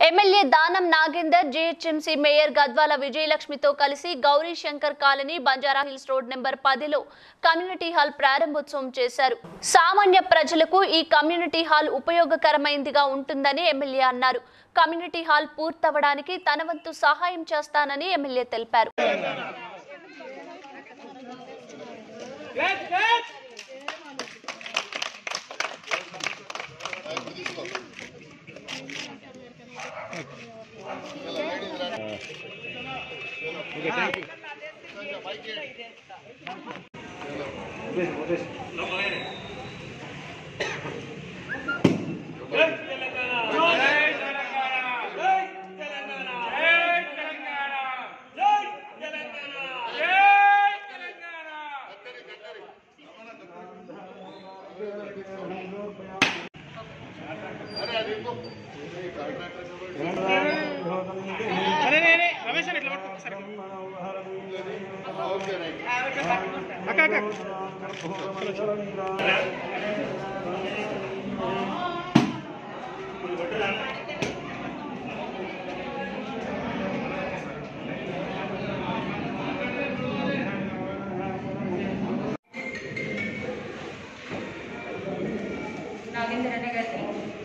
MLA Danam Nagender GHMC mayor Gadwal విజయలక్ష్మితో కలిసి Gauri Shankar colony Banjara hills road number పదిలో కమ్యూనిటీ హాల్ ప్రారంభోత్సవం చేశారు సామాన్య ప్రజలకు ఈ కమ్యూనిటీ హాల్ ఉపయోగకరమైందిగా ఉంటుందని ఎమ్మెల్యే అన్నారు కమ్యూనిటీ హాల్ పూర్తవడానికి తన వంతు సహాయం చేస్తానని ఎమ్మెల్యే తెలిపారు అరే రే రే రమేష్ అన్న ఇట్లా పట్టుకో ఒకసారి అక్క అక్క నాగేంద్ర అన్న గారికి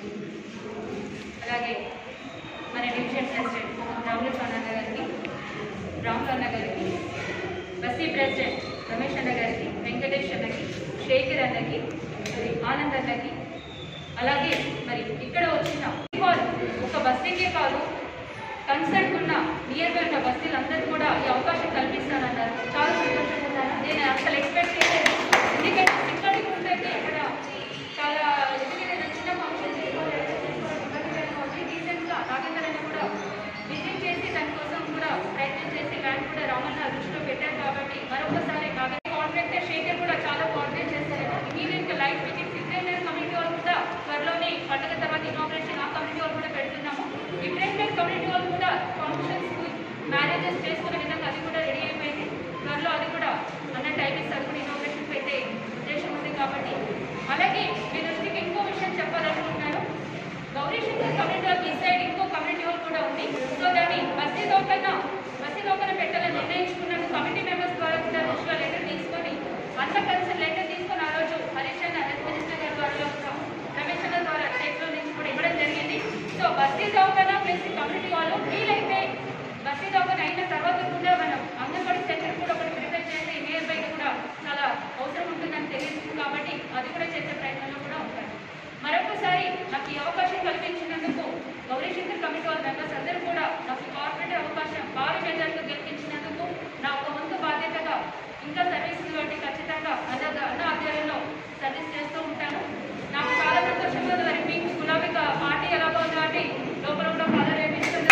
అలాగే మన డివిజన్ ప్రెసిడెంట్ రాములు అన్న గారికి రాములు అన్న గారికి బస్తీ ప్రెసిడెంట్ రమేష్ అన్న గారికి వెంకటేష్ అన్నకి శేఖర్ అన్నకి మరి ఆనంద్ అన్నకి అలాగే మరి ఇక్కడ వచ్చిన కాల్ ఒక బస్తీకే కాదు కన్సర్ట్ ఉన్న నియర్ బై ఉన్న బస్తీలందరూ కూడా ఈ అవకాశం కల్పిస్తానన్నారు చాలా సంతోషంగా ఉన్నాను నేను అసలు ఎక్స్పెక్ట్ చేయలేదు ఎందుకంటే ఇక్కడికి ఉంటే ఇక్కడ చాలా ఎందుకంటే నేను చిన్న ఫంక్షన్ చేసుకోవాలి రీసెంట్గా నాగేంద్రన్న కూడా విజిట్ చేసి దానికోసం కూడా ప్రయత్నం చేసి ల్యాండ్ కూడా రామన్న దృష్టిలో పెట్టారు కాబట్టి మరొకసారి నాగేంద్ర కాంట్రాక్టర్ శేఖర్ కూడా చాలా కోఆర్డినేట్ చేశారు ఇమీడియట్గా light fitting signature community hall కూడా త్వరలోనే పండుగ తర్వాత ఇనాగ్రేషన్ ఆ కమ్యూనిటీ హాల్ కూడా పెడుతున్నాము డిఫరెంట్ కమ్యూనిటీ హాల్ కూడా ఫంక్షన్స్ మ్యారేజెస్ చేసుకునే విధంగా అది కూడా రెడీ అయిపోయింది త్వరలో అది కూడా అన్న టైమింగ్స్ అది కూడా ఇనాగ్రేషన్ పెట్టే ఉద్దేశం ఉంది కాబట్టి అలాగే మీ దృష్టికి ఇంకో విషయం చెప్పాలనుకుంటున్నాను గౌరీ శంకర్ కమ్యూనిటీ హాల్ ఈ సైడ్ ఇంకో కమ్యూనిటీ హాల్ కూడా ఉంది సో దాన్ని బస్తీ దోకన బస్తీ దోకన పెట్టాలని నిర్ణయించుకున్నాను కమిటీ మెంబర్స్ ద్వారా కూడా దృష్టిలో లెటర్ తీసుకొని అంత కలిసి లెటర్ తీసుకొని ఆ రోజు హరీష్ అన్న హెల్త్ మినిస్టర్ గారి ద్వారా రమేష్ అన్న ద్వారా చేతిలో నుంచి కూడా ఇవ్వడం జరిగింది సో బస్తీ దోకన ప్లస్ కమ్యూనిటీ హాల్ వీలైతే బస్తీ దోకన అయిన తర్వాత కూడా మనం అంగన్వాడీ సెంటర్ కూడా ఒకటి ప్రిపేర్ చేసి నియర్ బై కూడా చాలా అవసరం ఉంటుందని తెలియదు కాబట్టి అది కూడా చేసే ప్రయత్నంలో కూడా ఉంటాను మరొకసారి నాకు ఈ అవకాశం కల్పించినందుకు గౌరీ శంకర్ కమిటీ వాళ్ళ మెంబర్స్ అందరూ కూడా నాకు ఈ కార్పొరేట్ అవకాశం భారీ మెజార్టీతో గెలిపించినందుకు నా ఒక వంతు బాధ్యతగా ఇంకా సర్వీసులు వంటి ఖచ్చితంగా అన్న అన్న ఆధ్వర్యంలో సర్వీస్ చేస్తూ ఉంటాను నాకు చాలా సంతోషంగా ఉంది మరి మీకు గులాబీ కా- పార్టీ ఎలాగో ఉందో అంటే లోపల కూడా కలర్ వేపించుకుంటే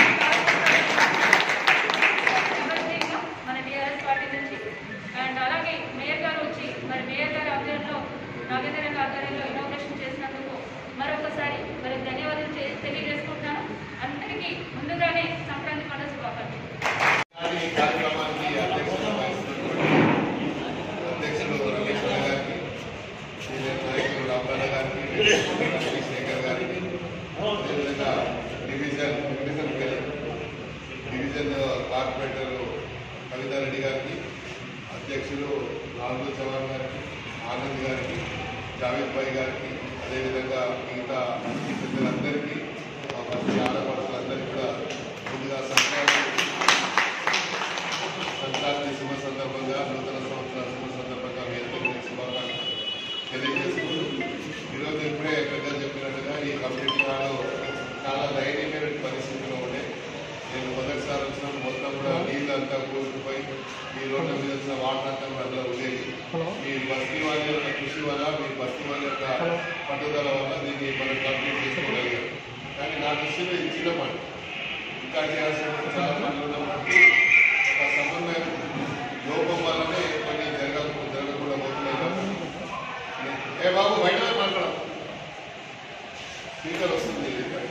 ఎవరికైనా మన టీఆర్ఎస్ పార్టీ నుంచి అండ్ అలాగే మేయర్ గారు వచ్చి మరి మేయర్ గారి ఆధ్వర్యంలో నాగేంద్ర గారి ఆధ్వర్యంలో ఇనాగ్రేషన్ చేసినందుకు మరొకసారి మరి ధన్యవాదాలు చే- తెలియజేసుకుంటున్నాను అందరికీ ముందుగానే సంక్రాంతి పండుగ శుభాకాంక్షలు ఈ కార్యక్రమానికి అధ్యక్షత వహిస్తున్నటువంటి అధ్యక్షులు రమేష్ అన్న గారికి సీనియర్ నాయకులు రామన్న గారికి శేఖర్ గారికి అదేవిధంగా division division division corporator Kavitha Reddy గారికి అధ్యక్షులు రాహుల్ చౌహాన్ గారికి ఆనంద్ గారికి జావేద్ భాయ్ గారికి అదేవిధంగా మిగతా పెద్దలందరికీ మా మంచి ఆడపడుతులందరికీ కూడా ముందుగా సంక్రాంతి సంక్రాంతి శుభ సందర్భంగా నూతన సంవత్సర శుభ సందర్భంగా మీ అందరికీ శుభాకాంక్షలు తెలియజేసుకుంటూ ఈరోజు ఇప్పుడే పెద్దలు చెప్పినట్టుగా ఈ కమ్యూనిటీ హాల్ చాలా దయనీయమైన పరిస్థితిలో ఉండే నేను మొదటిసారి వచ్చినప్పుడు మొత్తం కూడా నీళ్ళు అంతా కూరుకుపోయి ఈ రోడ్ల మీద వచ్చిన వాటర్ అంతా కూడా అందులో ఉండేది మీ బస్తీ వాళ్ళ యొక్క కృషి వల్ల మీ బస్తీ వాళ్ళ యొక్క పట్టుదల వల్ల దీన్ని మనం కంప్లీట్ చేసుకోగలిగాం కానీ నా దృష్టిలో ఇది చిన్న పని ఇంకా చేయాల్సిన చాలా పనులు ఉన్నప్పటికీ ఒక సమన్వయం లోపం వల్లనే కొన్ని జరగ జరగకుండా పోతున్నాయి కాబట్టి ఏ బాబు బయట మాట్లాడ స్పీకర్ వస్తుంది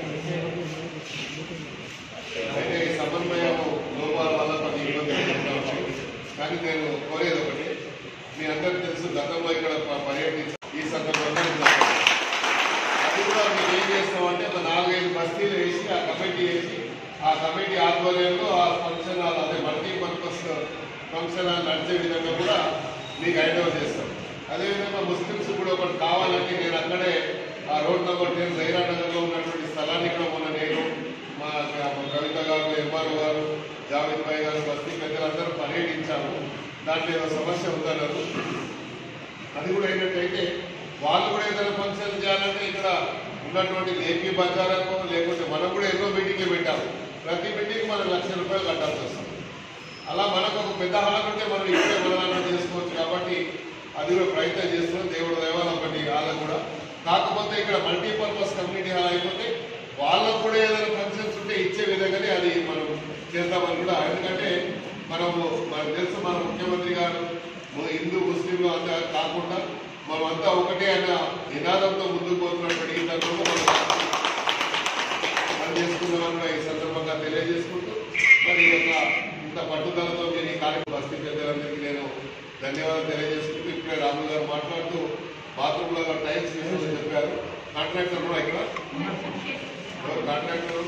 అయితే ఈ సమన్వయం లోపాల వల్ల కొన్ని ఇబ్బందులు జరుగుతూ ఉంటాయి కానీ నేను కోరేది ఒకటి మీ అందరికీ తెలుసు గతంలో ఇక్కడ ప- పర్యటించి ఈ సందర్భంగా ఇలా అది కూడా మేము ఏం చేస్తామంటే ఒక నాలుగైదు బస్తీలు వేసి ఆ కమిటీ వేసి ఆ కమిటీ ఆధ్వర్యంలో ఆ ఫంక్షన్ హాల్ అదే మల్టీపర్పస్ ఫంక్షన్ హాల్ నడిచే విధంగా కూడా మీకు హ్యాండ్ ఓవర్ చేస్తాం అదేవిధంగా ముస్లిమ్స్ కూడా ఒకటి కావాలంటే నేను అక్కడే ఆ రోడ్ నెంబర్ టెన్ జైరా నగర్లో ఉన్నటువంటి స్థలాన్ని కూడా మొన్న నేను మా మా కవిత గారు ఎంఆర్ఓ గారు జావేద్ భాయ్ గారు బస్తీ పెద్దలందరూ పర్యటించాము దాంట్లో ఏదో సమస్య ఉందన్నారు అది కూడా ఏంటంటే వాళ్ళు కూడా ఏదైనా ఫంక్షన్ చేయాలంటే ఇక్కడ ఉన్నటువంటి ఏపీ బజార్లకు లేకుంటే మనం కూడా ఎన్నో మీటింగ్లు పెట్టాము ప్రతి మీటింగ్ మనం లక్ష రూపాయలు కట్టాల్సి వస్తుంది అలా మనకు ఒక పెద్ద హాల్ ఉంటే మనం ఇప్పుడే మనదానం చేసుకోవచ్చు కాబట్టి అది కూడా ప్రయత్నం చేస్తున్నాం దేవుడు దేవాలయం ఒకటి హాల్ కూడా కాకపోతే ఇక్కడ మల్టీపర్పస్ కమ్యూనిటీ హాల్ అయిపోతే వాళ్ళకు కూడా ఏదైనా ఫంక్షన్స్ ఉంటే ఇచ్చే విధంగానే అది మనం చేద్దామని కూడా ఎందుకంటే మనము మనకు తెలుసు మన ముఖ్యమంత్రి గారు ము- హిందూ ముస్లింలు అంతా కాకుండా మనమంతా ఒకటే అన్న నినాదంతో ముందుకు పోతున్నటువంటి ఈ తరుణంలో మనం పని చేసుకుందామని కూడా ఈ సందర్భంగా తెలియజేసుకుంటూ మరి ఈ యొక్క ఇంత పట్టుదలతో మీరు ఈ కార్యక్రమం బస్తీ పెద్దలందరికీ నేను ధన్యవాదాలు తెలియజేసుకుంటూ ఇప్పుడే రాములు గారు మాట్లాడుతూ బాత్రూంలో టైల్స్ వేసుకుంటూ చెప్పారు కాంట్రాక్టర్ కూడా ఇక్కడ ఎవరు కాంట్రాక్టర్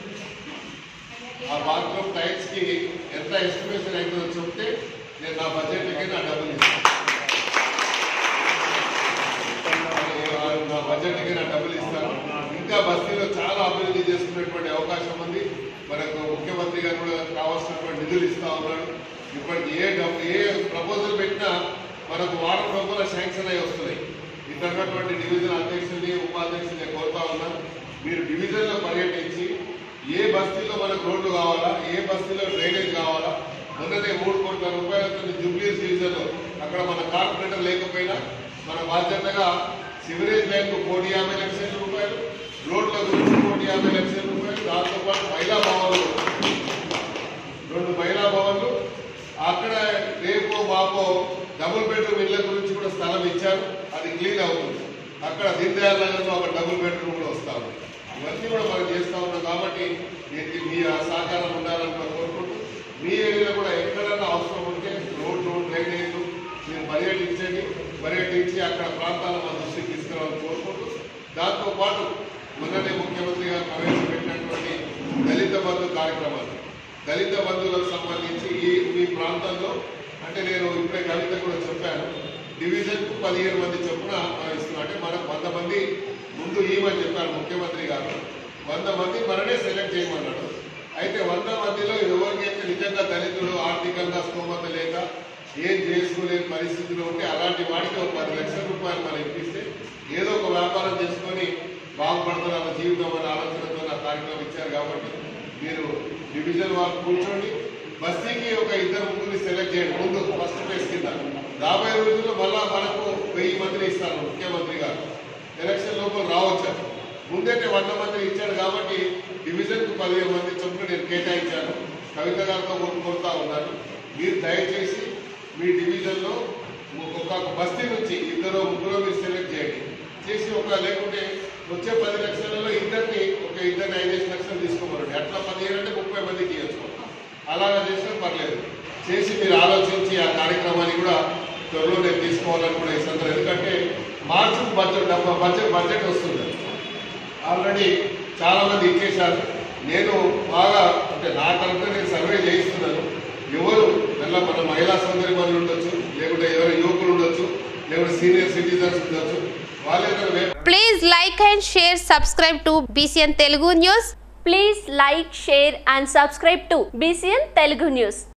ఆ బాత్రూమ్ టైల్స్ కి ఎంత ఎస్టిమేషన్ అవుతుందో చెప్తే నేను నా బడ్జెట్ నా డబ్బులు ఇస్తాను నా బడ్జెట్ నా డబ్బులు ఇస్తాను ఇంకా బస్తీలో చాలా అభివృద్ధి చేసుకునేటువంటి అవకాశం ఉంది మనకు ముఖ్యమంత్రి గారు కూడా కావాల్సినటువంటి నిధులు ఇస్తా ఉన్నాడు ఇప్పటికి ఏ డబ్బు ఏ ప్రపోజల్ పెట్టినా మనకు వారం లోపల శాంక్షన్ అయి వస్తున్నాయి ఇక్కడ ఉన్నటువంటి డివిజన్ అధ్యక్షుల్ని ఉపాధ్యక్షుల్ని కోరుతా ఉన్నాను మీరు డివిజన్లో పర్యటించి ఏ బస్తీలో మనకు రోడ్లు కావాలా ఏ బస్తీలో డ్రైనేజ్ కావాలా మొన్ననే మూడు కోట్ల రూపాయలతో జూబ్లీస్ డివిజన్లో అక్కడ మన కార్పొరేటర్ లేకపోయినా మన బాధ్యతగా సివరేజ్ లైన్కు కోటి యాభై లక్షల రూపాయలు రోడ్ల గురించి కోటి యాభై లక్షల రూపాయలు దాంతోపాటు మహిళా భవన్లు రెండు మహిళా భవన్లు అక్కడ రేపో మాపో డబుల్ బెడ్రూమ్ ఇళ్ల గురించి కూడా స్థలం ఇచ్చారు అది క్లీన్ అవుతుంది అక్కడ దీన్ దయాళ్ నగర్లో ఒక డబుల్ బెడ్రూమ్ కూడా వస్తా ఉంది ఇవన్నీ కూడా మనం చేస్తా ఉన్నాం కాబట్టి దీనికి మీ ఆ సహకారం ఉండాలని కూడా కోరుకుంటూ మీ ఏరియాలో కూడా ఎక్కడైనా అవసరం ఉంటే రోడ్లు డ్రైనేజ్ మీరు పర్యటించండి పర్యటించి అక్కడ ప్రాంతాల మన దృష్టికి తీసుకురావాలని కోరుకుంటూ దాంతో పాటు మొన్ననే ముఖ్యమంత్రి గారు ప్రవేశపెట్టినటువంటి దళిత బంధు కార్యక్రమాలు దళిత బంధువులకు సంబంధించి ఈ మీ ప్రాంతంలో అంటే నేను ఇప్పుడే కవిత కూడా చెప్పాను డివిజన్ కు పదిహేను మంది చొప్పున మనం ఇస్తున్నాం అంటే మనకు వంద మంది ముందు ఇవ్వమని చెప్పారు ముఖ్యమంత్రి గారు వంద మంది మననే సెలెక్ట్ చేయమన్నాడు అయితే వంద మందిలో ఎవరికైతే నిజంగా దళితుడు ఆర్థికంగా స్తోమత లేక ఏం చేసుకోలేని పరిస్థితిలో ఉంటే అలాంటి వాడికి ఒక పది లక్షల రూపాయలు మనం ఇప్పిస్తే ఏదో ఒక వ్యాపారం చేసుకొని బాగుపడుతున్న జీవితం అనే ఆలోచనతో నా కార్యక్రమం ఇచ్చారు కాబట్టి మీరు డివిజన్ వాళ్ళు కూర్చోండి బస్తీకి ఒక ఇద్దరు ముగ్గురిని సెలెక్ట్ చేయండి ముందు ఫస్ట్ ఫేజ్ కింద రాబోయే రోజుల్లో మళ్ళా మనకు వెయ్యి మందిని ఇస్తారు ముఖ్యమంత్రి గారు ఎలక్షన్ లోపల రావచ్చు ముందైతే వంద మందిని ఇచ్చాడు కాబట్టి డివిజన్ కు పదిహేను మంది చొప్పున నేను కేటాయించాను కవిత గారితో కూడా కోరుతా ఉన్నాను మీరు దయచేసి మీ డివిజన్లో ఒక బస్తీ నుంచి ఇద్దరు ముగ్గురు మీరు సెలెక్ట్ చేయండి చేసి ఒక లేకుంటే వచ్చే పది లక్షలలో ఇద్దరిని ఒక ఇద్దరిని ఐదేసి లక్షలు తీసుకోమనండి అట్లా పదిహేను అంటే ముప్పై మందికి ఇవ్వచ్చు అలాగా చేసినా పర్లేదు చేసి మీరు ఆలోచించి ఆ కార్యక్రమాన్ని కూడా త్వరలో నేను తీసుకోవాలని కూడా ఈ సందర్భం ఎందుకంటే మార్చి బడ్జెట్ డబ్బ- బడ్జెట్ బడ్జెట్ వస్తుంది ఆల్రెడీ చాలా మంది ఇచ్చేశారు నేను బాగా అంటే నా తరఫున నేను సర్వే చేయిస్తున్నాను ఎవరు మళ్ళీ మన మహిళా సోదరి మనులు ఉండొచ్చు లేకుంటే ఎవరు యువకులు ఉండొచ్చు లేకుంటే సీనియర్ సిటిజన్స్ ఉండొచ్చు వాళ్ళు ఏదైనా Please like and share, subscribe to BCN Telugu News. Please like share and subscribe to BCN Telugu news